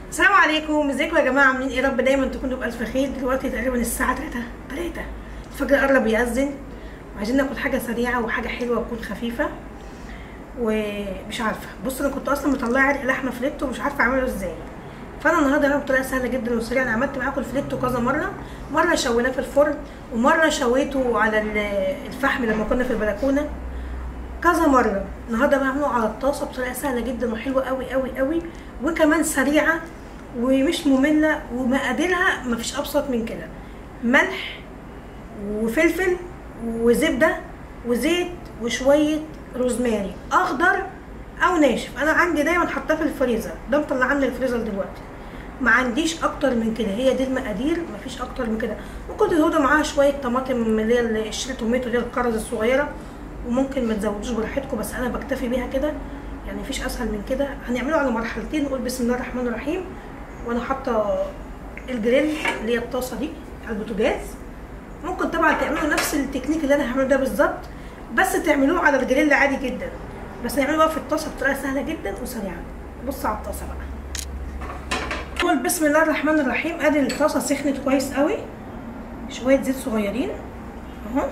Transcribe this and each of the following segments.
السلام عليكم ازيكم يا جماعه عاملين ايه رب دايما تكونوا بالف خير دلوقتي تقريبا الساعه 3 3 الفجر قرب يأذن وعايزين ناكل حاجه سريعه وحاجه حلوه وتكون خفيفه ومش عارفه بص انا كنت اصلا مطلعه عرق لحمه فليتو ومش عارفه اعمله ازاي فانا النهارده انا بطريقه سهله جدا وسريعه انا عملت معاكم الفليتو كذا مره مره شويناه في الفرن ومره شويته على الفحم لما كنا في البلكونه كذا مره النهارده بعمله على الطاسه بطريقه سهله جدا وحلوه قوي قوي قوي وكمان سريعه ومش ممله ومقاديرها مفيش ابسط من كده ملح وفلفل وزبده وزيت وشويه روزماري اخضر او ناشف انا عندي دايما حاطاه في الفريزر ده مطلعاه من الفريزر دلوقتي ما عنديش اكتر من كده هي دي المقادير مفيش اكتر من كده ممكن تزودوا معاها شويه طماطم اللي هي الشيل توميتو دي الكرز الصغيره وممكن ما تزودوش براحتكم بس انا بكتفي بيها كده يعني مفيش اسهل من كده هنعمله على مرحلتين نقول بسم الله الرحمن الرحيم وانا حاطه الجريل اللي هي الطاسه دي على البوتاجاز ممكن طبعا تعملوا نفس التكنيك اللي انا هعمله ده بالظبط بس تعملوه على الجريل عادي جدا بس نعمله بقى في الطاسه بطريقه سهله جدا وسريعه بص على الطاسه بقى نقول بسم الله الرحمن الرحيم ادي الطاسه سخنت كويس قوي شويه زيت صغيرين اهو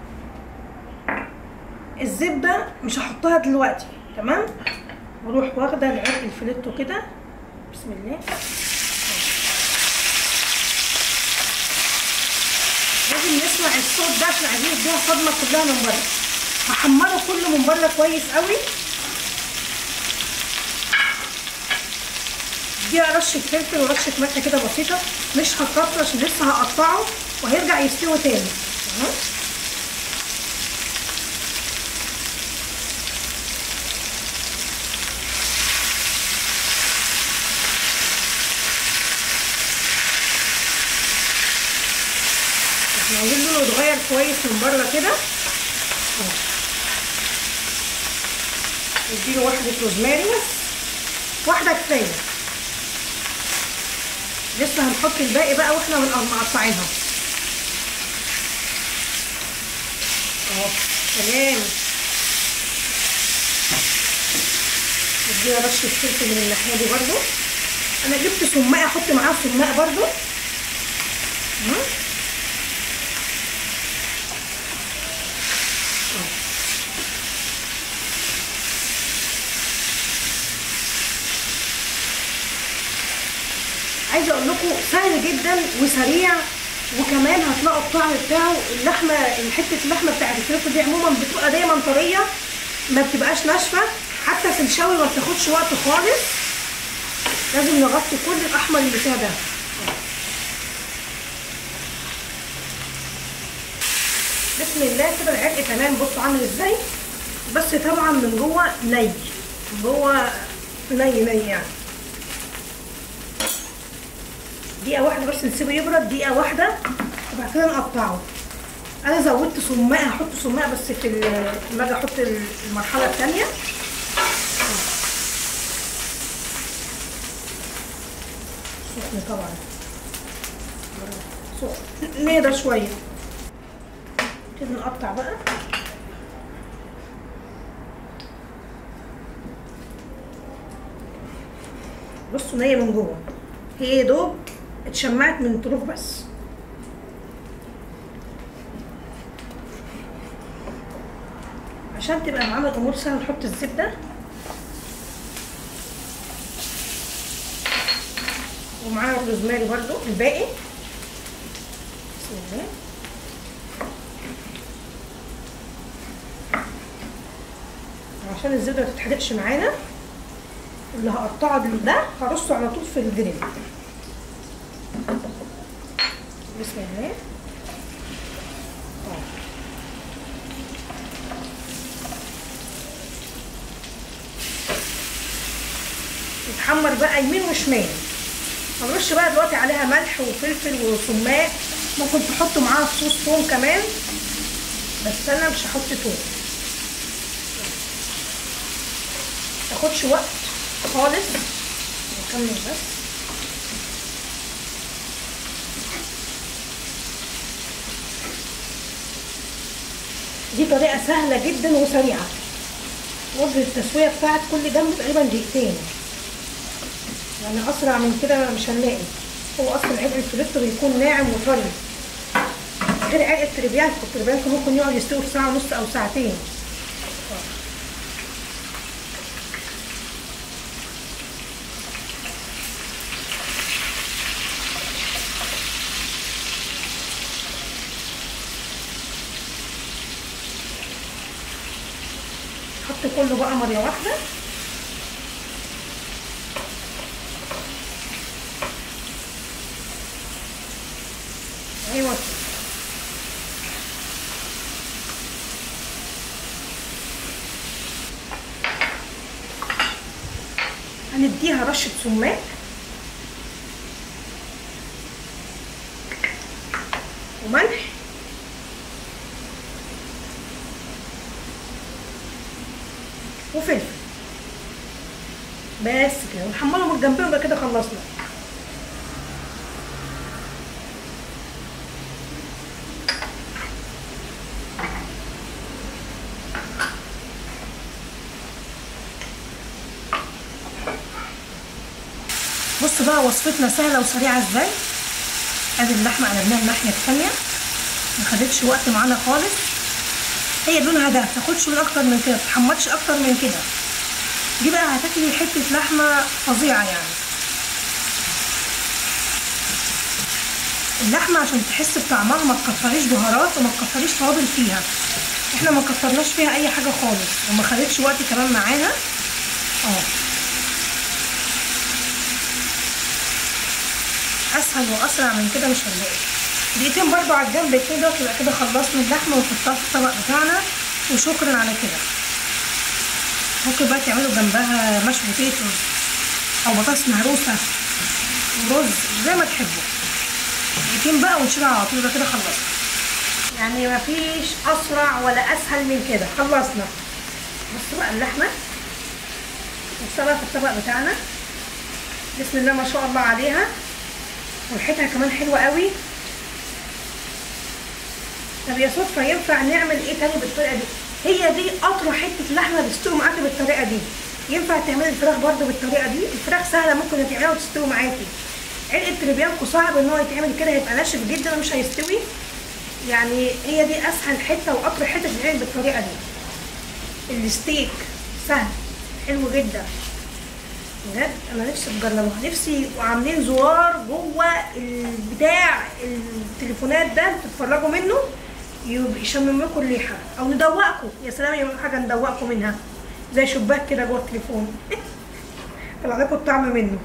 الزبده مش هحطها دلوقتي تمام واروح واخده العرق الفليتو كده بسم الله لازم نسمع الصوت ده عشان عايزين نديها صدمه كلها من بره هحمره كله من بره كويس قوي اديها رشه فلفل ورشه ملح كده بسيطه مش هكتر عشان لسه هقطعه وهيرجع يستوي تاني تمام احنا عايزين لونه يتغير كويس من بره كده نديله واحدة روزماري بس واحدة كفاية لسه هنحط الباقي بقى واحنا مقطعينها اهو تمام نديها رشة فلفل من الناحية دي برضو انا جبت سماقة احط معاها سماقة برضو عايزه اقول لكم سهل جدا وسريع وكمان هتلاقوا الطعم بتاعه اللحمه حته اللحمه بتاعت الفلفل دي عموما بتبقى دايما طريه ما بتبقاش ناشفه حتى في الشوي ما بتاخدش وقت خالص لازم نغطي كل الاحمر اللي فيها ده بسم الله كده العرق تمام بصوا عامل ازاي بس طبعا من جوه ني من جوه ني ني يعني دقيقة واحدة بس نسيبه يبرد دقيقة واحدة وبعد كده نقطعه أنا زودت سماقة هحط سماقة بس في لما أجي أحط المرحلة التانية سخن طبعا سخن نهدى شوية كده نقطع بقى بصوا نية من جوه هي يا دوب اتشمعت من الطروف بس عشان تبقى معانا الامور سهله نحط الزبده ومعانا الروزماري برضو الباقي بسم الله عشان الزبده ما تتحرقش معانا اللي هقطعه ده هرصه على طول في الجريل بسم الله يتحمر بقى يمين وشمال هنرش بقى دلوقتي عليها ملح وفلفل وسماق ممكن تحطوا معاها صوص ثوم كمان بس انا مش هحط ثوم متاخدش وقت خالص نكمل بس دي طريقة سهلة جدا وسريعة مدة التسوية بتاعت كل جنب تقريبا دقيقتين يعني اسرع من كده مش هنلاقي هو اصلا عرق الفريتو بيكون ناعم وطري غير عرق التريبيانكو التريبيانكو ممكن يقعد يستوي في ساعه ونص او ساعتين حط كله بقى مره واحده ايوه هنديها رشه سماق وملح وفلفل بس كده ونحمرهم جنبهم يبقى كده خلصنا بص بقى وصفتنا سهله وسريعه ازاي ادي اللحمه قلبناها الناحيه الثانيه ما خدتش وقت معانا خالص هي لونها ده ما تاخدش لون اكتر من كده ما تحمرش اكتر من كده دي بقى هتاكلي حته لحمه فظيعه يعني اللحمه عشان تحس بطعمها ما تكتريش بهارات وما تكتريش توابل فيها احنا ما كترناش فيها اي حاجه خالص وما خدتش وقت كمان معانا اه اسهل واسرع من كده مش هنلاقي دقيقتين برضو على الجنب كده تبقى كده خلصنا اللحمه ونحطها في الطبق بتاعنا وشكرا على كده ممكن بقى تعملوا جنبها مش بوتيتو او بطاطس مهروسه ورز زي ما تحبوا دقيقتين بقى ونشيلها على طول يبقى كده خلصنا يعني مفيش اسرع ولا اسهل من كده خلصنا بصوا بقى اللحمه نحطها في الطبق بتاعنا بسم الله ما شاء الله عليها وريحتها كمان حلوه قوي طب يا صدفه ينفع نعمل ايه تاني بالطريقه دي هي دي اطرى حته لحمه بتستوي معاكي بالطريقه دي ينفع تعملي الفراخ برده بالطريقه دي الفراخ سهله ممكن تعمليها وتستوي معاكي عرق التريبيانكو صعب ان هو يتعمل كده يبقى ناشف جدا ومش هيستوي يعني هي دي اسهل حته واطرى حته تتعمل بالطريقه دي الستيك سهل حلو جدا بجد انا نفسي تجربوها نفسي وعاملين زرار جوه البتاع التليفونات ده تتفرجوا منه يشمم لكم الريحه او ندوقكم يا سلام يعملوا حاجه ندوقكم منها زي شباك كده جوه التليفون طلع لكم الطعم منه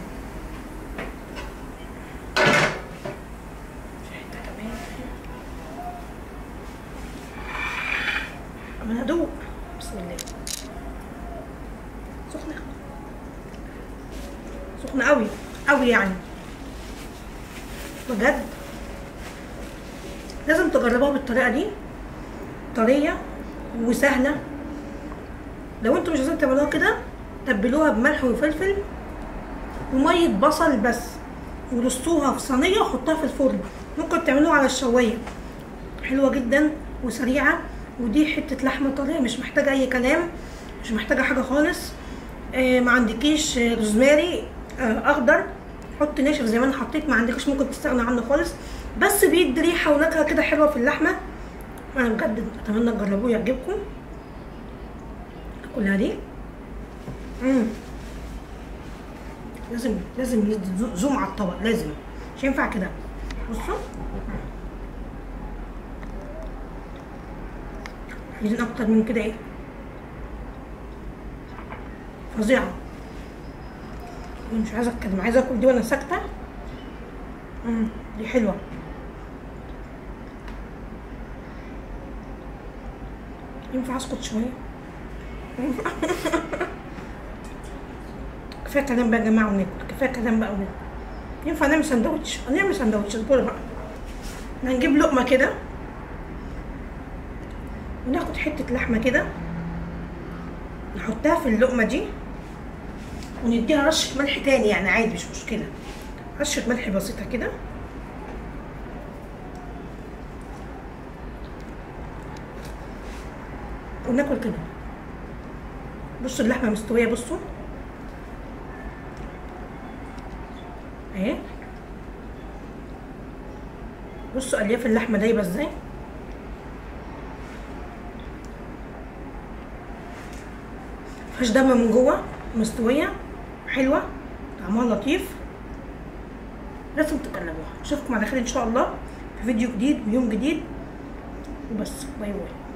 انا هدوق بسم الله سخنه سخنه قوي قوي يعني بجد لازم تجربوها بالطريقه دي طريه وسهله لو انتوا مش عايزين تعملوها كده تبلوها بملح وفلفل وميه بصل بس ورصوها في صينيه وحطوها في الفرن ممكن تعملوها على الشوايه حلوه جدا وسريعه ودي حته لحمه طريه مش محتاجه اي كلام مش محتاجه حاجه خالص آه ما عندكيش روزماري آه اخضر حط ناشف زي ما انا حطيت ما عندكش ممكن تستغنى عنه خالص بس بيدي ريحه ونكهه كده حلوه في اللحمه انا بجد اتمنى تجربوه يعجبكم اكلها دي امم لازم لازم يدي زوم على الطبق لازم مش ينفع كده بصوا عايزين اكتر من كده ايه فظيعه مش عايزه اتكلم عايزه اكل دي وانا ساكته امم دي حلوه ينفع اسكت شويه كفايه كلام بقى يا جماعه وناكل كفايه كلام بقى وناكل ينفع نعمل سندوتش هنعمل سندوتش اصبروا بقى هنجيب لقمه كده وناخد حته لحمه كده نحطها في اللقمه دي ونديها رشه ملح تاني يعني عادي مش مشكله رشه ملح بسيطه كده وناكل كده بصوا اللحمه مستويه بصوا اهي بصوا الياف اللحمه دايبه ازاي مفيهاش دم من جوه مستويه حلوه طعمها لطيف لازم تجربوها اشوفكم على خير ان شاء الله في فيديو جديد ويوم جديد وبس باي باي